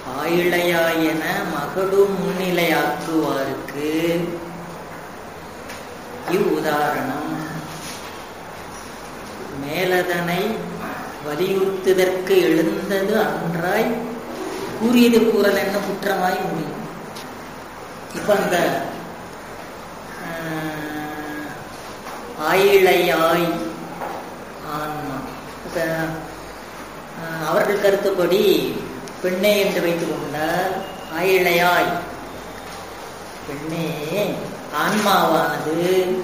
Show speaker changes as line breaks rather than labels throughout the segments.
ஆயிழையாயென மகடு முன்னிலையாக்குவாருக்கு இவ்வுதாரணம் மேலதனை வலியுறுத்துதற்கு எழுந்தது அன்றாய் கூறியது கூறல் என்ன குற்றமாய் முடியும் இப்ப அந்த ஆஹ், ஆயிழையாய் ஆன்மா இப்ப ஆஹ், அவர்கள் கருத்துப்படி பெண்ணே என்று வைத்துக் கொண்டால் ஆயிழையாய் பெண்ணே ஆன்மாவானது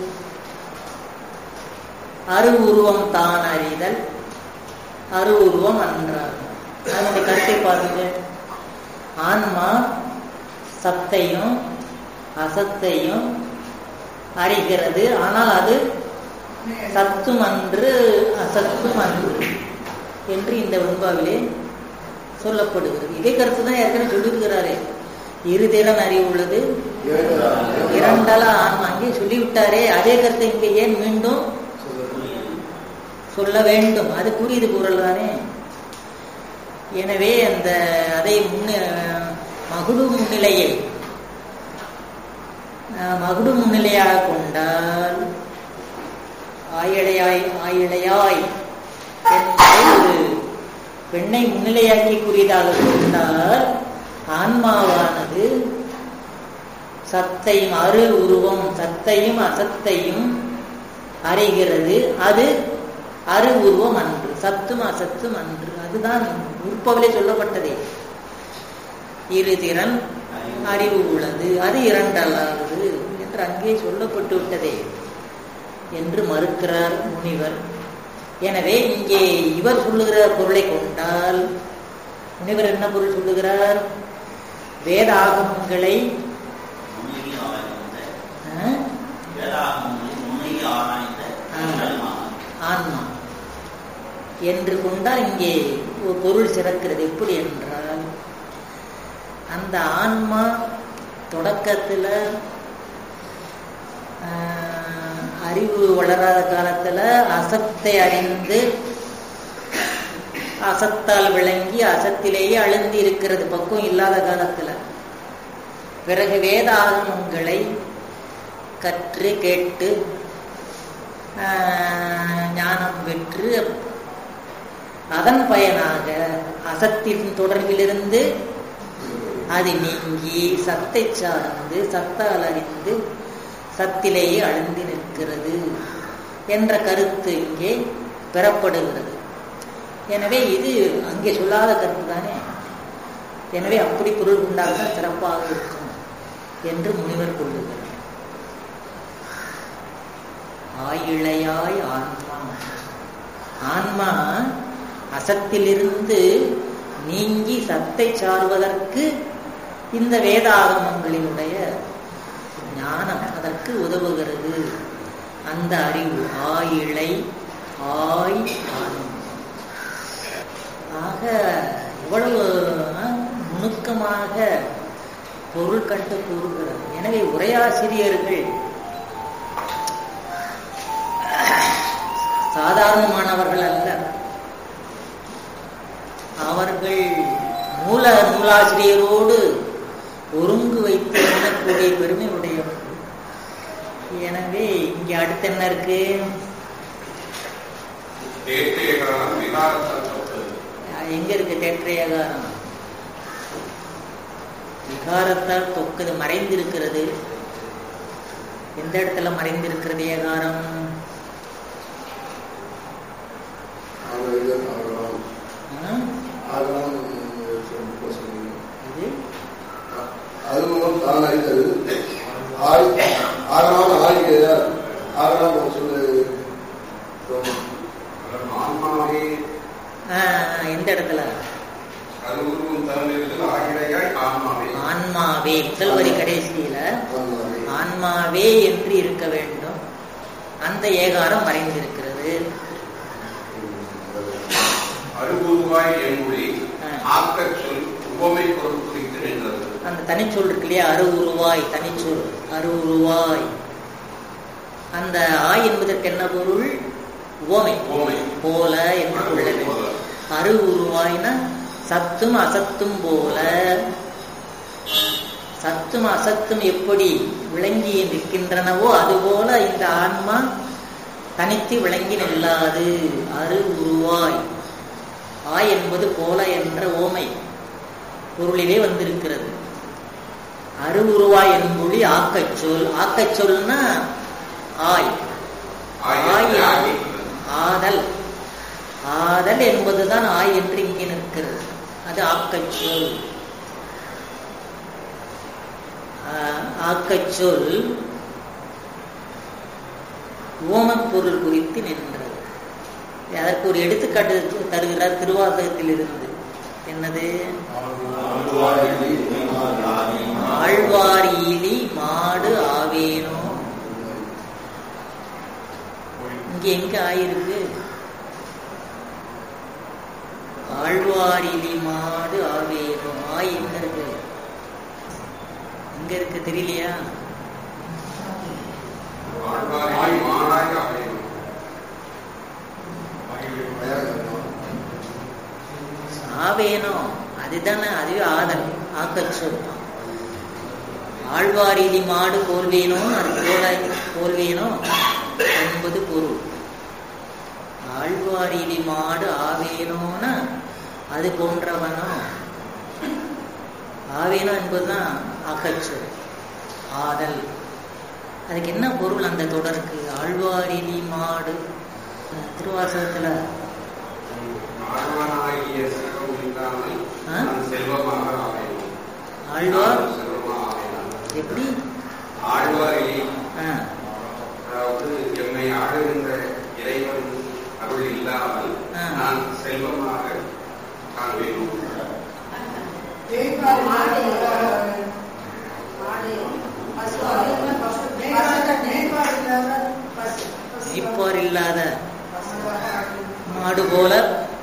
அரு உருவம் தான் அறிதல் அரு உருவம் அன்றார் அதனுடைய கருத்தை பாருங்க ஆன்மா சத்தையும் அசத்தையும் அறிகிறது ஆனால் அது சத்தும் அன்று அசத்தும் அன்று என்று இந்த வெண்பாவிலே சொல்லப்படுகிறது இதே கருத்து தான் ஏற்கனவே சொல்லியிருக்கிறாரே இருதிறன் அறிவு உள்ளது இரண்டல ஆன்மா அங்கே சொல்லிவிட்டாரே அதே கருத்தை இங்கே ஏன் மீண்டும் சொல்ல வேண்டும் அது கூறியது கூறல் தானே எனவே அந்த அதை முன்ன மகுடு முன்னிலையை அஹ், மகுடு முன்னிலையாக கொண்டால் ஆயிழையாய் ஆயிழையாய் என்பதை ஒரு பெண்ணை முன்னிலையாக்கி கூறியதாக கொண்டால் ஆன்மாவானது சத்தையும் அரு உருவம் சத்தையும் அசத்தையும் அறிகிறது அது அரு உருவம் அன்று சத்தும் அசத்தும் அன்று அதுதான் உற்பவிலே சொல்லப்பட்டதே இருதிறன் அறிவு உள்ளது அது இரண்டல்லாதது என்று அங்கே சொல்லப்பட்டு விட்டதே என்று மறுக்கிறார் முனிவர் எனவே இங்கே இவர் சொல்லுகிற பொருளை கொண்டால் முனிவர் என்ன பொருள் சொல்லுகிறார் வேத ஆகமங்களை
முன்னிலை ஆராய்ந்த
ஆ,
வேதாகமங்களை முன்னிலை ஆராய்ந்த
ஆ. ஆன்மா என்று கொண்டால் இங்கே ஒரு பொருள் சிறக்கிறது எப்படி என்றால் அந்த ஆன்மா தொடக்கத்துல ஆஹ், அறிவு வளராத காலத்துல அசத்தை அறிந்து அசத்தால் விளங்கி அசத்திலேயே அழுந்தி இருக்கிறது பக்குவம் இல்லாத காலத்துல பிறகு வேத ஆகமங்களை கற்று கேட்டு ஆஹ், ஞானம் பெற்று அதன் பயனாக அசத்தின் தொடர்பிலிருந்து அது நீங்கி சத்தை சார்ந்து சத்தால் அறிந்து சத்திலேயே அழுந்தி நிற்கிறது என்ற கருத்து இங்கே பெறப்படுகிறது எனவே இது அங்கே சொல்லாத கருத்து தானே எனவே அப்படி பொருள் கொண்டால்தான் சிறப்பாக இருக்கும் என்று முனிவர் கொள்ளுகிறார் ஆயிழையாய் ஆன்மா ஆன்மா அசத்திலிருந்து நீங்கி சத்தை சார்வதற்கு இந்த வேதாகமங்களினுடைய ஞானம் அதற்கு உதவுகிறது அந்த அறிவு ஆயிழை ஆய் ஆன்மா ஆக இவ்வளவு ஆ, நுணுக்கமாக பொருள் கண்டு கூறுகிறது எனவே உரையாசிரியர்கள் சாதாரணமானவர்கள் அல்ல அவர்கள் மூல நூலாசிரியரோடு ஒருங்கு வைத்து எண்ணக்கூடிய பெருமை உடையவர்கள் எனவே இங்கே அடுத்து என்ன இருக்கு
தேசேகரணம் விகாரத்தால் தொட்டது
எங்க இருக்கு தேற்றையகாரம் விகாரத்தால் தொக்குது மறைந்திருக்கிறது எந்த இடத்துல மறைந்திருக்கிறது ஏகாரம்
ஆகலாம் ஆகலாம்
ஆ?
ஆகலாம் ரொம்ப சொன்னீங்க
இது
அதுவும் தான் அறிந்தது ஆய் ஆகலாம் ஆகிறார் ஆகலாம் சொல்லு
ஆன்மாவே
ஆ, எந்த இடத்துல
கருவுருவும் தன்னிலிருந்து ஆகிடையாய் ஆன்மாவே
ஆன்மாவே முதல் வரி கடைசியில ஆன்மாவே என்று இருக்க வேண்டும் அந்த ஏகாரம் மறைந்திருக்கிறது
அருகுருவாய் என்பொழி
ஆ.
ஆக்கச் சொல் உவமை பொருள் குறித்து நின்றது
அந்த தனிச்சொல் இருக்கு இல்லையா அரு உருவாய் தனிச்சொல் அரு உருவாய் அந்த ஆய் என்பதற்கு என்ன பொருள் உவமை
உவமை.
போல என்று கொள்ள வேண்டும் அரு உருவாய்னா சத்தும் அசத்தும் போல சத்தும் அசத்தும் எப்படி விளங்கி நிற்கின்றனவோ அதுபோல இந்த ஆன்மா தனித்து விளங்கி நில்லாது அரு உருவாய் ஆய் என்பது போல என்ற ஓமை பொருளிலே வந்திருக்கிறது அரு உருவாய் என்பொழி ஆக்கச் சொல் ஆக்கச் சொல்னா ஆய் ஆய்
ஆகிய
ஆதல் ஆதல் என்பதுதான் ஆய் என்று இங்கே நிற்கிறது அது ஆக்கச் சொல் ஆஹ், ஆக்கச் சொல் ஓமப் பொருள் குறித்து நின்றது அதற்கு ஒரு எடுத்துக்காட்டு தருகிறார் திருவாசகத்தில் இருந்து என்னது ஆழ்வாரியிலி மாடு ஆவேனோ இங்க எங்க ஆயிருக்கு ஆழ்வாரிலி மாடு ஆவேனோ ஆய் எங்க இருக்கு எங்க இருக்கு தெரியலையா
ஆழ்வாரில் மானாய் அமையும்
ஆவேனோ அதுதானே அதுவே ஆதல் ஆக்கச் சொல் ஆழ்வாரிலி மாடு போல்வேனோ அது போல போல்வேனோ என்பது பொருள் ஆழ்வாரிலி மாடு ஆவேனோன்னா அது போன்றவனோ ஆவேனோ என்பதுதான் ஆக்கச்சொல் ஆதல் அதுக்கு என்ன பொருள் அந்த தொடருக்கு ஆழ்வாரிலி மாடு அஹ் திருவாசகத்துல
ஆழ்வானாகிய செல்வம் இல்லாமல்
ஆ?
நான் செல்வமாக ஆவேன்
ஆழ்வார்
நான் செல்வமாக ஆவேன்
எப்படி
ஆழ்வாரிலே
ஆ,
அதாவது எம்மை ஆளுகின்ற இறைவன் அருள் இல்லாமல்
ஆ.
நான் செல்வமாக காண்பேன் மெய்ப்பார்
இல்லாத மாடு போல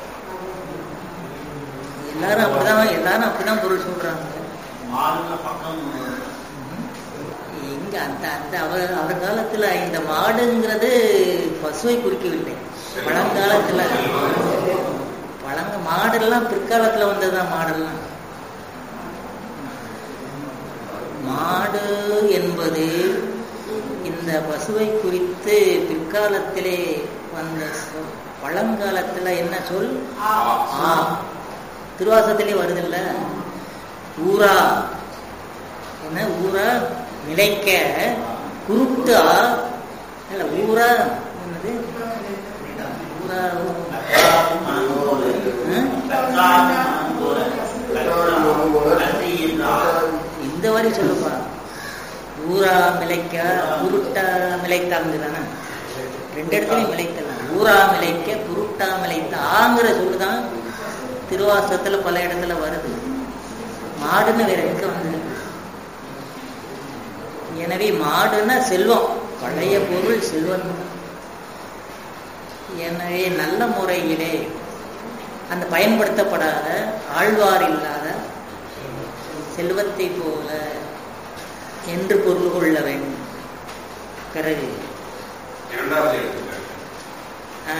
எல்லாரும் அப்படிதான் எல்லாரும் அப்படிதான் பொருள் சொல்றாங்க
மாடுங்க பக்கம்
எங்க அந்த அந்த அவர் அவர் காலத்துல இந்த மாடுங்கிறது பசுவை குறிக்கவில்லை பழங்காலத்துல பழங்க மாடெல்லாம் பிற்காலத்துல வந்ததுதான் மாடெல்லாம் மாடு என்பது இந்த பசுவை குறித்து பிற்காலத்திலே வந்த சொல் பழங்காலத்துல என்ன சொல் ஆ திருவாசத்திலே வருதுல்ல ஊரா என்ன ஊரா நிலைக்க குருட்டா இல்ல ஊரா என்னது ஊரா இந்த வரி சொல்லுப்பா ஊரா மிளைக்க குருட்டா மிளைத்தாங்கிறான ரெண்டு இடத்துலயும் மிளைக்கலாம் ஊரா மிளைக்க குருட்டா மிளைத்த ஆங்கிற சொல்லுதான் திருவாசகத்துல பல இடத்துல வருது மாடுன்னு வேற எங்க வந்து எனவே மாடுன்னா செல்வம் பழைய பொருள் செல்வம் எனவே நல்ல முறையிலே அந்த பயன்படுத்தப்படாத ஆழ்வார் இல்லாத செல்வத்தை போல என்று பொருள் கொள்ள வேண்டும் பிறகு
இரண்டாவது எடுத்துக்க
ஆ.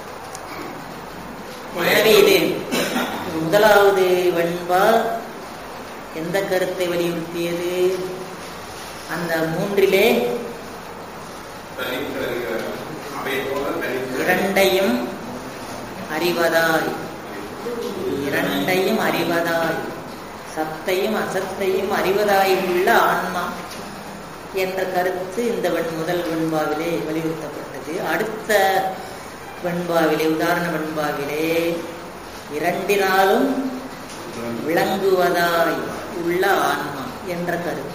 எனவே இது முதலாவது வெண்பா எந்த கருத்தை வலியுறுத்தியது அந்த மூன்றிலே
தனித்திருக்கிற அவை போல தனித்திரு
இரண்டையும் அறிவதாய் இரண்டையும் அறிவதாய் சத்தையும் அசத்தையும் அறிவதாய் உள்ள ஆன்மா என்ற கருத்து இந்த வெண் முதல் வெண்பாவிலே வலியுறுத்தப்பட்டது அடுத்த வெண்பாவிலே உதாரண வெண்பாவிலே இரண்டினாலும் விளங்குவதாய் உள்ள ஆன்மா என்ற கருத்து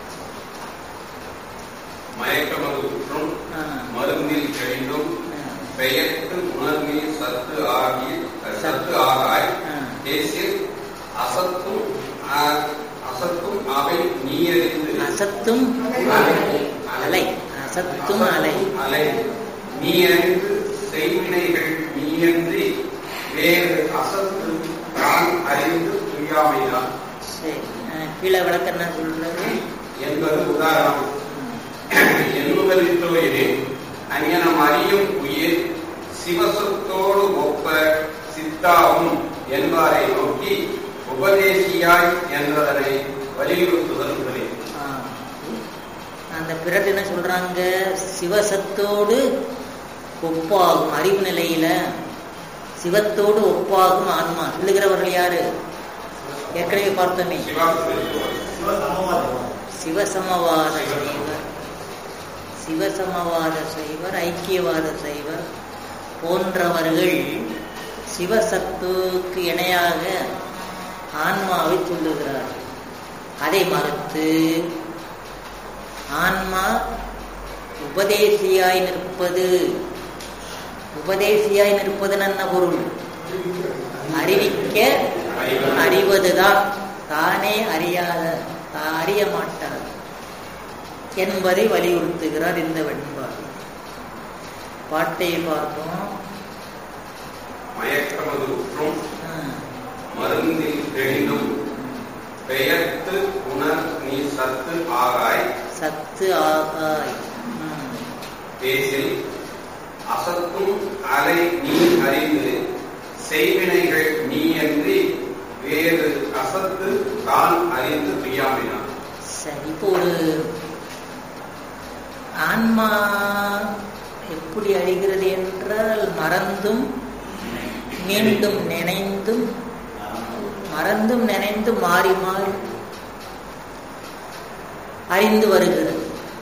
மயக்கமது உற்றும்
ஆ,
மருந்தில் கழிந்தும்
ஆ,
பெயர்த்து உணர்வே சத்து ஆகி சத்து ஆகாய்
ஆ.
தேசில் அசத்தும் ஆ- அசத்தும் அவை நீயறிந்து
அசத்தும் அலை அசத்தும் அலை
அலை நீயறிந்து செய்வினைகள் நீயன்றி வேறு அசத்து தான் அறிந்து துய்யாமைதான்
சரி ஆ, கீழே விளக்க என்ன சொல்றது
என்பது உதாரணம் எண்ணுதலிட்டோயிலே அஞ்ஞனம் அறியும் உயிர் சிவசத்தோடு ஒப்ப சித்தாவும் என்பாரை நோக்கி உபதேசியாய் என்றதனை வலியுறுத்துதல்
சொல்றாங்க சிவசத்தோடு ஒப்பாகும் அறிவு நிலையில சிவத்தோடு ஒப்பாகும் ஆன்மா சொல்லுகிறவர்கள் யாரு ஏற்கனவே பார்த்தோமே சிவசமவாத சைவர் சிவசமவாத சைவர் ஐக்கியவாத சைவர் போன்றவர்கள் சிவசத்துக்கு இணையாக ஆன்மாவை சொல்லுகிறார்கள் அதை மறுத்து ஆன்மா உபதேசியாய் நிற்பது உபதேசியாய் நிற்பது என்ன பொருள் அறிவிக்க அறிவதுதான் தானே அறியாத தா- அறிய மாட்டார் என்பதை வலியுறுத்துகிறார் இந்த வெண்பாடு பாட்டை பார்ப்போம்
மயக்கமது உற்றும்
ஆ,
மருந்தில் தெளிந்தும் பெயர்த்து உணர் நீ சத்து ஆகாய்
சத்து ஆகாய் ம்,
பேசில் அசத்தும் அலை நீ அறிந்து செய்வினைகள் நீ அன்றி வேறு அசத்து தான் அறிந்து துய்யாமினான்
சரி இப்போ ஒரு ஆன்மா எப்படி அழிகிறது என்றால் மறந்தும் மீண்டும் நினைந்தும் மறந்தும் நினைந்து மாறி மாறி அறிந்து வருகிறது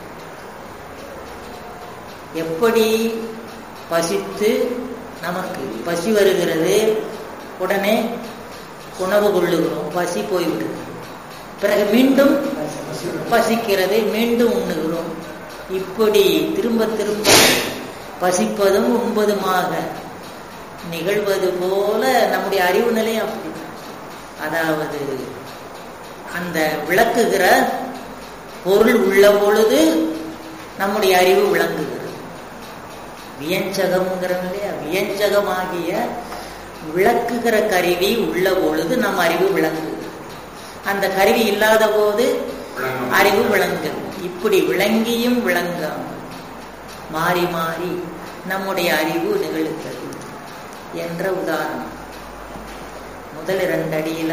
எப்படி பசித்து நமக்கு பசி வருகிறது உடனே உணவு கொள்ளுகிறோம் பசி போய்விடுது பிறகு மீண்டும் பசிக்கிறது மீண்டும் உண்ணுகிறோம் இப்படி திரும்ப திரும்ப பசிப்பதும் உண்பதுமாக நிகழ்வது போல நம்முடைய அறிவு நிலை அப்படி அதாவது அந்த விளக்குகிற பொருள் உள்ள பொழுது நம்முடைய அறிவு விளங்குகிறது வியஞ்சகம்ங்கிறோம் இல்லையா வியஞ்சகமாகிய விளக்குகிற கருவி உள்ள பொழுது நம் அறிவு விளங்குகிறது அந்த கருவி இல்லாத போது
விளங்கும்.
அறிவு விளங்கு இப்படி விளங்கியும் விளங்காமல் மாறி மாறி நம்முடைய அறிவு நிகழ்கிறது என்ற உதாரணம் முதல் இரண்டு அடியில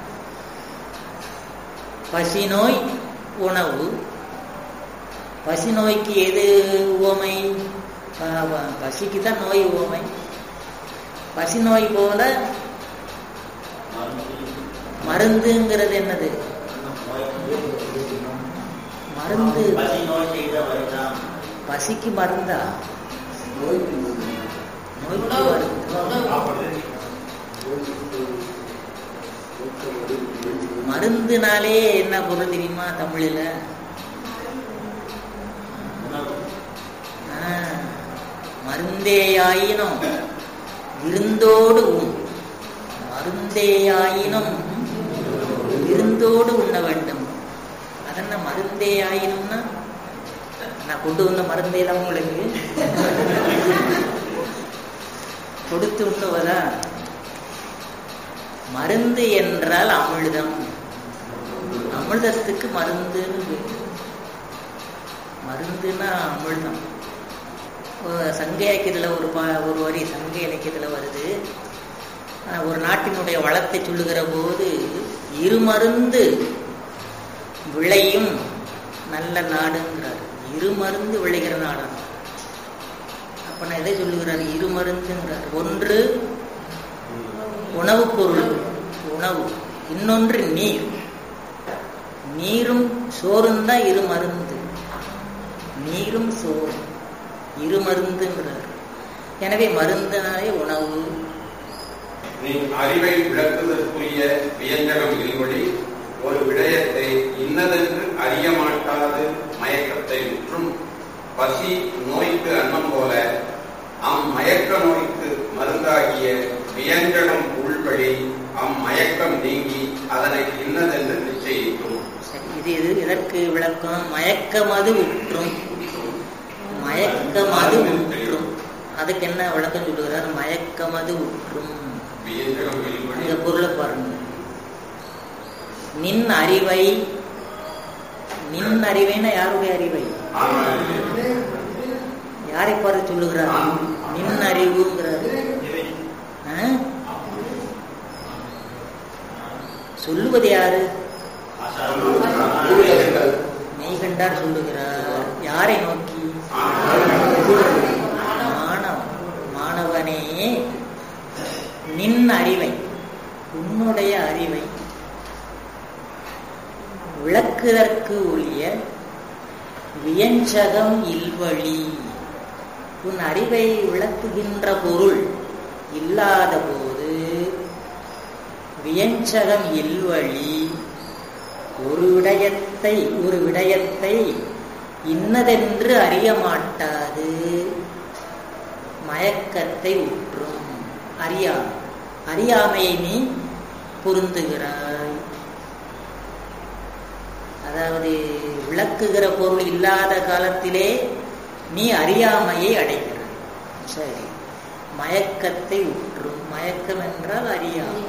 பசி நோய் உணவு பசி நோய்க்கு எது உவமை ப- ப- பசிக்கு தான் நோய் உவமை பசி நோய் போல மருந்துங்கிறது என்னது மருந்து
பசி நோய் செய்த வருடம்
பசிக்கு மருந்தா
நோய்க்கு
நோய்க்கு மருந்து மருந்துனாலே என்ன பொருள் தெரியுமா தமிழ்ல
உணவு
ஆ, மருந்தேயாயினும் விருந்தோடு உண் மருந்தேயாயினும் விருந்தோடு உண்ண வேண்டும் அதென்ன மருந்தேயாயினும்னா நான் கொண்டு வந்த மருந்தேலாம் உங்களுக்கு கொடுத்து உண்ணுவதா மருந்து என்றால் அமிழ்தம் அமிர்தத்துக்கு மருந்துன்னு பேரு. மருந்துன்னா அமிழ்தம் ஒரு சங்க இலக்கியத்தில் ஒரு பா ஒரு வரி சங்க இலக்கியத்தில் வருது ஆஹ் ஒரு நாட்டினுடைய வளத்தை சொல்லுகிற போது இருமருந்து விளையும் நல்ல நாடுங்கிறார் இருமருந்து விளைகிற நாடாம் அப்ப நான் எதை சொல்லுகிறார் இருமருந்துங்கிறார் ஒன்று உணவுப் பொருள் உணவு இன்னொன்று நீர் நீரும் சோறும் தான் இரு மருந்து நீரும் சோறும் இரு மருந்துங்கிறார் எனவே மருந்தினாலே உணவு
நீ அறிவை விளக்குவதற்குரிய வியஞ்சகம் இருமொழி ஒரு விடயத்தை இன்னதென்று அறிய மாட்டாது மயக்கத்தை உற்றும் பசி நோய்க்கு அன்னம் போல அம் மயக்க நோய்க்கு மருந்தாகிய வியஞ்சகம் உள்படி அம் மயக்கம் நீங்கி அதனை இன்னதென்று நிச்சயிக்கும்
சரி இது இது இதற்கு விளக்கம் மயக்கமது உற்றும் மயக்கமது உற்றும் அதுக்கு என்ன விளக்கம் சொல்லுகிறார் மயக்கமது உற்றும்
வியஞ்சகம் இருமொழி
இந்த பொருளை பாருங்க நின் அறிவை நின் அறிவைன்னா யாருடைய அறிவை
ஆனால்
யாரை பார்த்து சொல்லுகிறார் நின் அறிவுங்கிறார் ஆ? சொல்லுவது யாரு மெய் கண்டார் சொல்லுகிறார் யாரை நோக்கி மாணவன் மாணவனே நின் அறிவை உன்னுடைய அறிவை விளக்குதற்கு உரிய வியஞ்சகம் இல்வழி உன் அறிவை விளக்குகின்ற பொருள் இல்லாத போது வியஞ்சகம் இல்வழி ஒரு விடயத்தை ஒரு விடயத்தை இன்னதென்று அறிய மாட்டாது மயக்கத்தை உற்றும் அறியா அறியாமையை நீ பொருந்துகிறாய் அதாவது விளக்குகிற பொருள் இல்லாத காலத்திலே நீ அறியாமையை அடைகிறாய் சரி மயக்கத்தை உற்றும் மயக்கம் என்றால் அறியாமை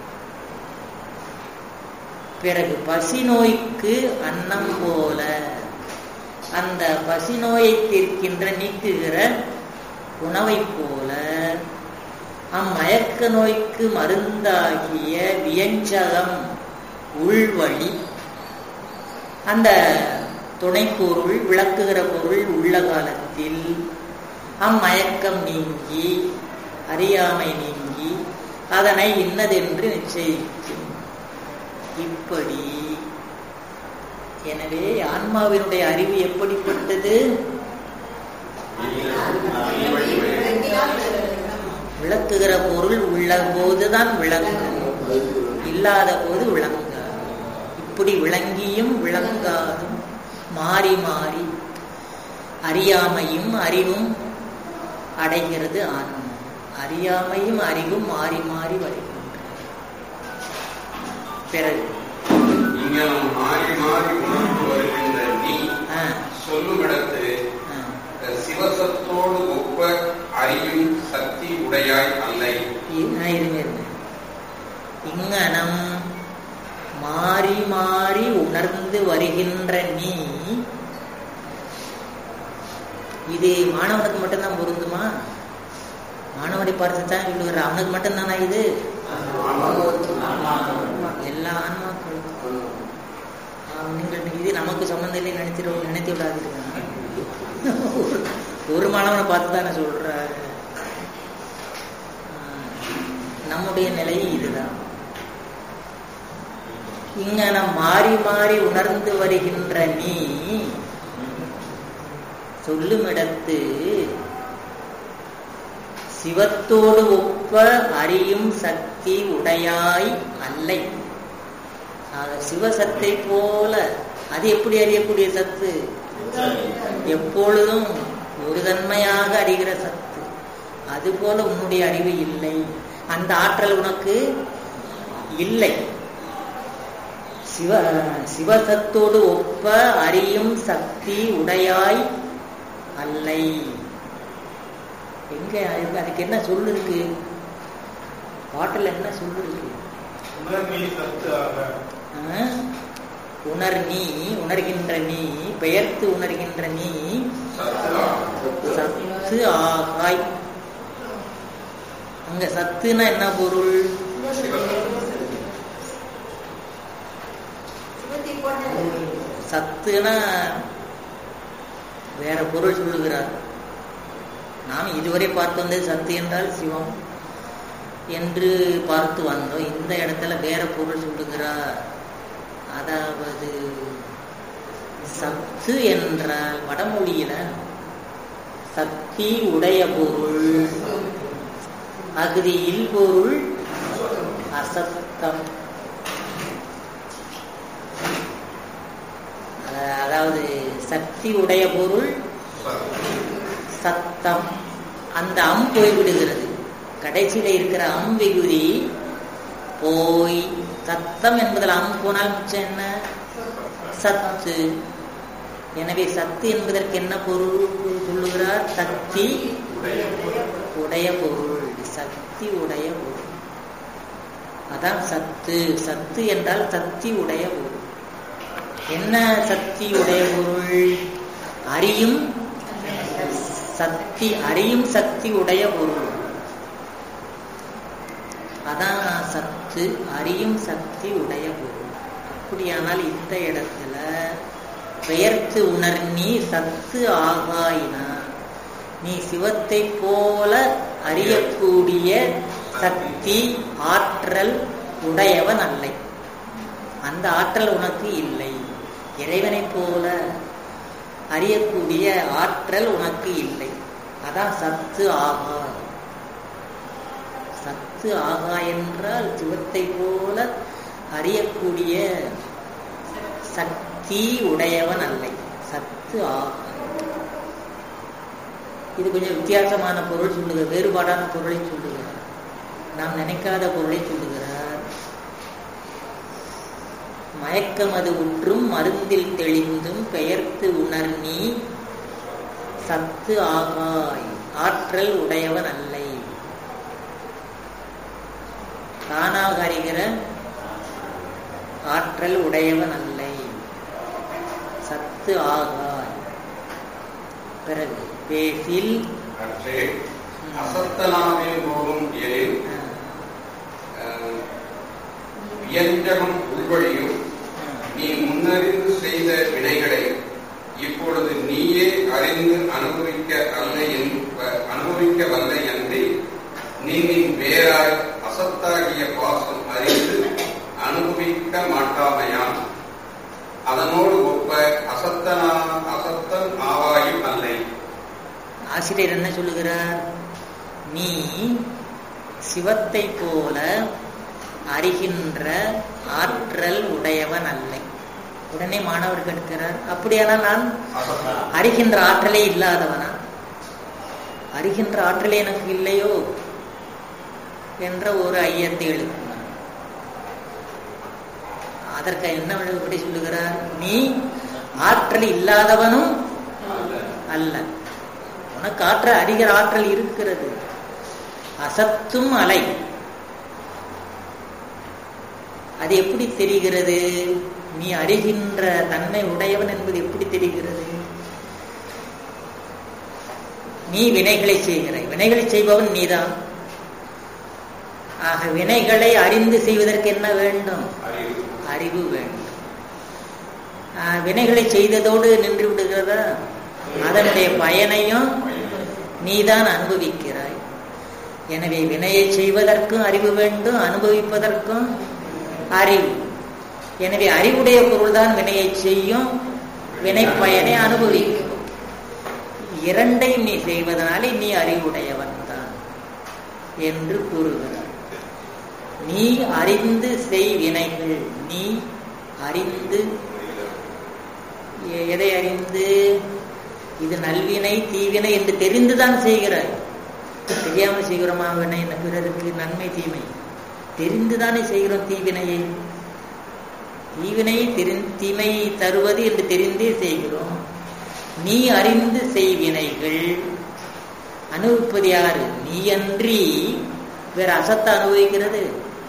பிறகு பசி நோய்க்கு அன்னம் போல அந்த பசி நோயை தீர்க்கின்ற நீக்குகிற உணவைப் போல அம்மயக்க நோய்க்கு மருந்தாகிய வியஞ்சகம் உள்வழி அந்த துணைப்பொருள் விளக்குகிற பொருள் உள்ள காலத்தில் அம்மயக்கம் நீங்கி அறியாமை நீங்கி அதனை இன்னதென்று நிச்சயிக்கும் இப்படி எனவே ஆன்மாவினுடைய அறிவு எப்படிப்பட்டது விளக்குகிற பொருள் உள்ள போதுதான் விளங்கும் இல்லாத போது விளங்காது இப்படி விளங்கியும் விளங்காதும் மாறி மாறி அறியாமையும் அறிவும் அடைகிறது ஆன்மா அறியாமையும் அறிவும் மாறி மாறி வருகின்றன பிறகு
இங்கனம் மாறி மாறி உணர்ந்து வருகின்ற நீ
ஆ,
சொல்லுமிடத்து
ஆ,
சிவசத்தோடு ஒப்ப அறியும் சக்தி உடையாய் அல்லை
இ- ஆ, இருங்க இருங்க இங்கனம் மாறி மாறி உணர்ந்து வருகின்ற நீ இது மாணவனுக்கு மட்டும்தான் பொருந்துமா மாணவனை பார்த்து தான் சொல்லுகிற அவனுக்கு மட்டும்தானா இது எல்லா ஆன்மாக்களும் ஆ, நீங்கள் இது நமக்கு சம்மந்தம் இல்லை நினைத்திட நினைத்து விடாதீர்கள் ஒரு மாணவனை பார்த்து தானே சொல்றாரு ஆ, நம்முடைய நிலை இதுதான் இங்க நம் மாறி மாறி உணர்ந்து வருகின்ற நீ சொல்லுமிடத்து சிவத்தோடு ஒப்ப அறியும் சக்தி உடையாய் அல்லை ஆக சிவசத்தை போல அது எப்படி அறியக்கூடிய சத்து எப்பொழுதும் ஒரு தன்மையாக அறிகிற சத்து அதுபோல உன்னுடைய அறிவு இல்லை அந்த ஆற்றல் உனக்கு இல்லை சிவ சிவசத்தோடு ஒப்ப அறியும் சக்தி உடையாய் அல்லை எங்க அதுக்கு- அதுக்கு என்ன சொல்லு இருக்கு பாட்டுல என்ன சொல்லு இருக்கு
உணர்நீ சத்து ஆக
ஆ? உணர் நீ உணர்கின்ற நீ பெயர்த்து உணர்கின்ற நீ
சத்துதா
சத்து ஆகாய் அங்க சத்துனா என்ன பொருள் சத்துனா வேற பொருள் சொல்லுகிறார் நாம் இதுவரை பார்த்து வந்தது சத்து என்றால் சிவம் என்று பார்த்து வந்தோம் இந்த இடத்துல வேற பொருள் சொல்லுகிறார் அதாவது சத்து என்றால் வடமொழியில சக்தி உடைய பொருள் அகுதி இல்பொருள் அசத்தம் அத- அதாவது சக்தி உடைய பொருள் சத்தம் அந்த அம் போய்விடுகிறது கடைசியில இருக்கிற அம் விகுதி போய் சத்தம் என்பதில் அம் போனால் மிச்சம் என்ன சத்து எனவே சத்து என்பதற்கு என்ன பொருள் சொல்லுகிறார் சக்தி உடைய பொருள் சக்தி உடைய பொருள் அதான் சத்து சத்து என்றால் சக்தி உடைய பொருள் என்ன சக்தி உடைய பொருள் அறியும் சக்தி அறியும் சக்தி உடைய பொருள் அதான் சத்து அறியும் சக்தி உடைய பொருள் அப்படியானால் இந்த இடத்துல பெயர்த்து உணர் நீ சத்து ஆகாயினா நீ சிவத்தை போல அறியக்கூடிய சக்தி ஆற்றல் உடையவன் அல்லை அந்த ஆற்றல் உனக்கு இல்லை இறைவனைப் போல அறியக்கூடிய ஆற்றல் உனக்கு இல்லை அதான் சத்து ஆகா சத்து ஆகா என்றால் சிவத்தை போல அறியக்கூடிய சக்தி உடையவன் அல்லை சத்து ஆகா இது கொஞ்சம் வித்தியாசமான பொருள் சொல்லுக வேறுபாடான பொருளை சொல்லுகிறார் நாம் நினைக்காத பொருளை சொல்லுகிறார் மயக்கம் அது உற்றும் மருந்தில் தெளிந்தும் பெயர்த்து உணர் நீ சத்து ஆகாய் ஆற்றல் உடையவன் அல்லை தானாக அறிகிற ஆற்றல் உடையவன் அல்லை சத்து ஆகாய் பிறகு பேசில்
அற்றே அசத்தனாவில் போகும் எனில் அஹ், வியஞ்சகம் உள்வழியும் நீ முன்னறிந்து செய்த வினைகளை இப்பொழுது நீயே அறிந்து அனுபவிக்க அல்ல என்ப- அனுபவிக்க வல்ல என்று நீனின் வேறாய் அசத்தாகிய பாசம் அறிந்து அனுபவிக்க மாட்டாமையாம் அதனோடு ஒப்ப அசத்தனா அசத்தன் ஆவாயும் அல்லை
ஆசிரியர் என்ன சொல்லுகிறார் நீ சிவத்தை போல அறிகின்ற ஆற்றல் உடையவன் அல்லை உடனே மாணவர் கேட்கிறார் அப்படியானால் நான்
அசத்தனா
அறிகின்ற ஆற்றலே இல்லாதவனா அறிகின்ற ஆற்றலே எனக்கு இல்லையோ என்ற ஒரு ஐயத்தை எழுப்பினார் அதற்கு என்ன விளக்கப்படி சொல்லுகிறார் நீ ஆற்றல் இல்லாதவனும் அல்ல உனக்கு ஆற்றல் அறிகிற ஆற்றல் இருக்கிறது அசத்தும் அலை அது எப்படி தெரிகிறது நீ அறிகின்ற தன்மை உடையவன் என்பது எப்படி தெரிகிறது நீ வினைகளை செய்கிறாய் வினைகளை செய்பவன் நீதான் ஆக வினைகளை அறிந்து செய்வதற்கு என்ன வேண்டும்
அறிவு
அறிவு வேண்டும் ஆஹ் வினைகளை செய்ததோடு நின்று விடுகிறதா அதனுடைய பயனையும் நீதான் அனுபவிக்கிறாய் எனவே வினையை செய்வதற்கும் அறிவு வேண்டும் அனுபவிப்பதற்கும் அறிவு எனவே அறிவுடைய பொருள்தான் வினையை செய்யும் வினை பயனை அனுபவிக்கும் இரண்டையும் நீ செய்வதனாலே நீ அறிவுடையவன் தான் என்று கூறுகிறார் நீ அறிந்து செய் வினைகள் நீ அறிந்து எ- எதை அறிந்து இது நல்வினை தீவினை என்று தெரிந்துதான் செய்கிறாய் தெரியாமல் செய்கிறோமா வினை என்ன பிறருக்கு நன்மை தீமை தெரிந்துதானே செய்கிறோம் தீவினையை தீவினையை தெரி தீமையை தருவது என்று தெரிந்தே செய்கிறோம் நீ அறிந்து செய் வினைகள் அனுபவிப்பது யாரு நீ அன்றி வேற அசத்தை அனுபவிக்கிறது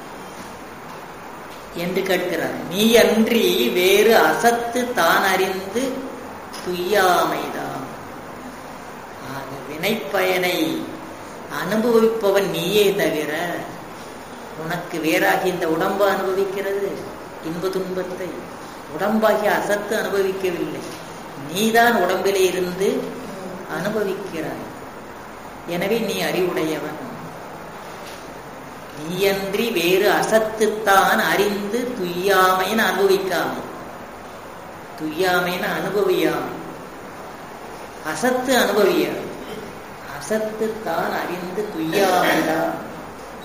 என்று கேட்கிறார் நீ அன்றி வேறு அசத்து தான் அறிந்து துய்யாமைதான் ஆக வினைப்பயனை அனுபவிப்பவன் நீயே தவிர உனக்கு வேறாகி இந்த உடம்பு அனுபவிக்கிறது இன்ப துன்பத்தை உடம்பாகி அசத்து அனுபவிக்கவில்லை நீதான் உடம்பிலே இருந்து அனுபவிக்கிறாய் எனவே நீ அறிவுடையவன் நீயன்றி வேறு அசத்துத்தான் அறிந்து துய்யாமைன்னு அனுபவிக்காமை துய்யாமைன்னு அனுபவியாமை அசத்து அனுபவியாது அசத்து தான் அறிந்து துய்யாமைதான்